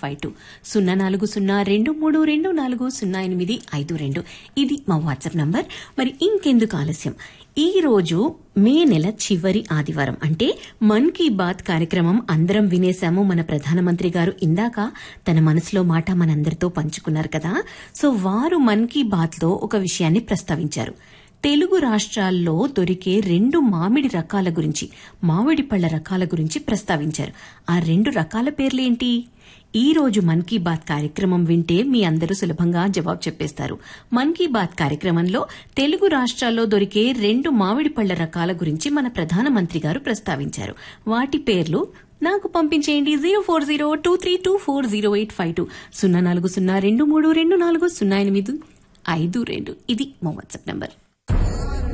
five two సున్నా నాలుగు సున్నా రెండు మూడు రెండు నాలుగు సున్నా ఎనిమిది ఐదు రెండు ఇది మా వాట్సాప్ నంబర్ మరి ఇంకెందుకు ఆలస్యం ఈ రోజు మే నెల చివరి ఆదివారం అంటే మన్ కీ బాత్ కార్యక్రమం అందరం వినేశాము మన ప్రధానమంత్రి గారు ఇందాక తన మనసులో మాట మనందరితో పంచుకున్నారు కదా సో వారు మన్ కీ బాత్ లో ఒక విషయాన్ని ప్రస్తావించారు తెలుగు రాష్ట్రాల్లో దొరికే రెండు మామిడి రకాల గురించి మామిడి పళ్ల రకాల గురించి ప్రస్తావించారు ఆ రెండు రకాల పేర్లేంటి ఈ రోజు మన్ కీ బాత్ కార్యక్రమం వింటే మీ అందరూ సులభంగా జవాబు చెప్పేస్తారు మన్ కీ బాత్ కార్యక్రమంలో తెలుగు రాష్ట్రాల్లో దొరికే రెండు మామిడి పళ్ల రకాల గురించి మన ప్రధానమంత్రి గారు ప్రస్తావించారు వాటి పేర్లు నాకు పంపించేయండి zero four zero two three two four zero eight five two సున్నా నాలుగు సున్నా రెండు మూడు రెండు నాలుగు సున్నా ఎనిమిది ఐదు రెండు ఇది మా వాట్సాప్ నంబర్